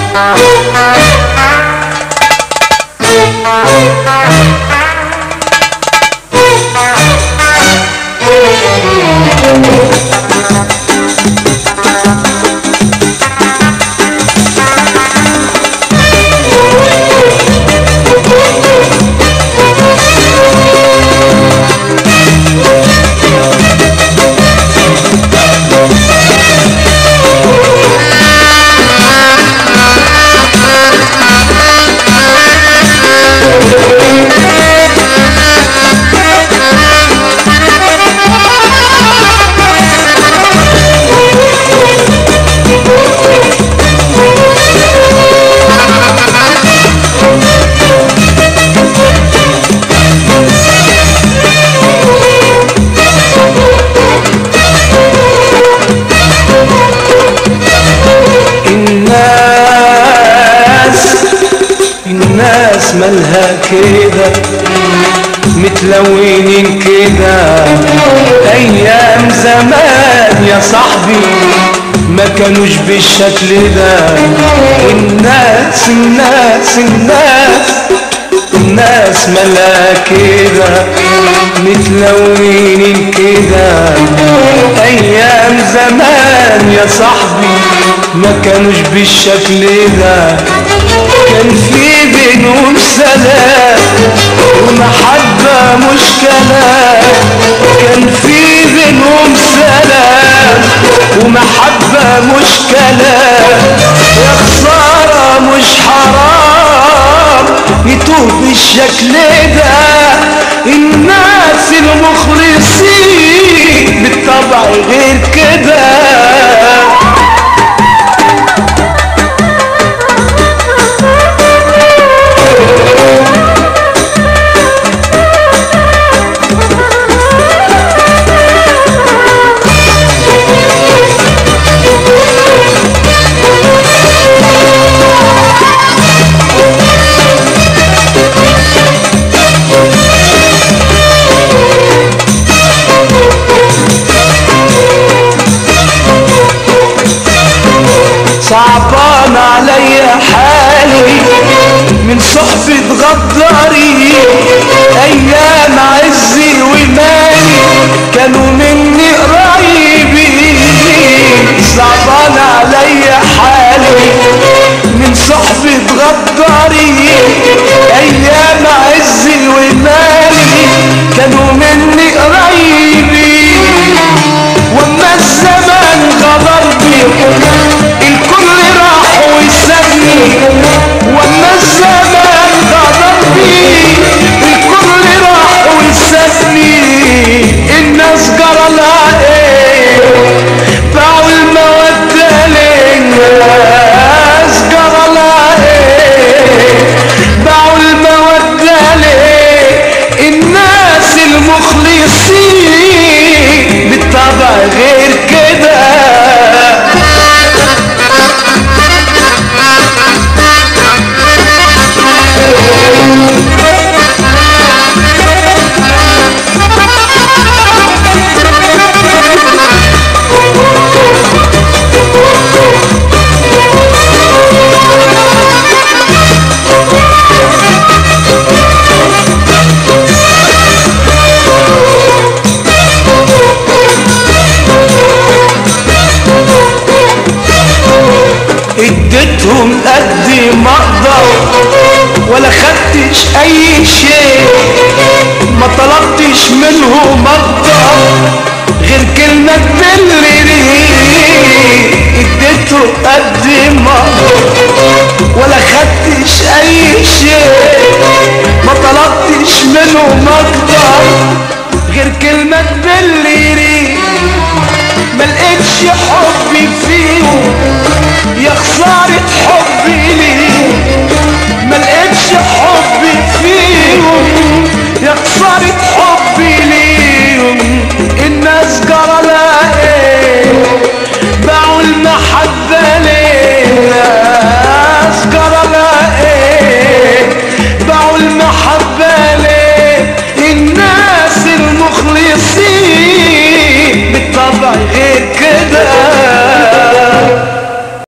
الناس الناس مالها كده متلونين كده ايام زمان يا صاحبي ما كانوش بالشكل ده الناس الناس الناس الناس مالها كده متلونين كده ايام زمان يا صاحبي ما كانوش بالشكل ده كان في بينهم سلام ومحبة مش كلام كان في بينهم سلام ومحبة مش كلام يا خسارة مش حرام يتوه بالشكل ده الناس المخلصين بالطبع غير كده صعبان عليا حالي من صحبة غداري ايام عزي ومالي كانوا مني قريبين صعبان عليا حالي من صحبة غداري ايام عزي ومالي كانوا مني قريبين واما الزمن غدر بيهم الكل راح وسابني واما الزمان غدر بي الكل راح وسابني الناس جرى لها ايه باعوا المودة للناس جرى لها ايه باعوا المودة ليه الناس المخلصين بالطبع غير كده اديتهم قد ما اقدر ولا خدتش اي شيء ما طلبتش منهم اقدر غير كلمة تبلني اديته قد ما اقدر ولا خدتش اي شيء ما طلبتش منهم اقدر غير كلمة تبلني ما لقيتش حبي فيهم يا خسارة حبي ليهم ما لقيتش حبي فيهم يا خسارة حبي ليهم الناس جرى لها ايه باعوا المحبة ليه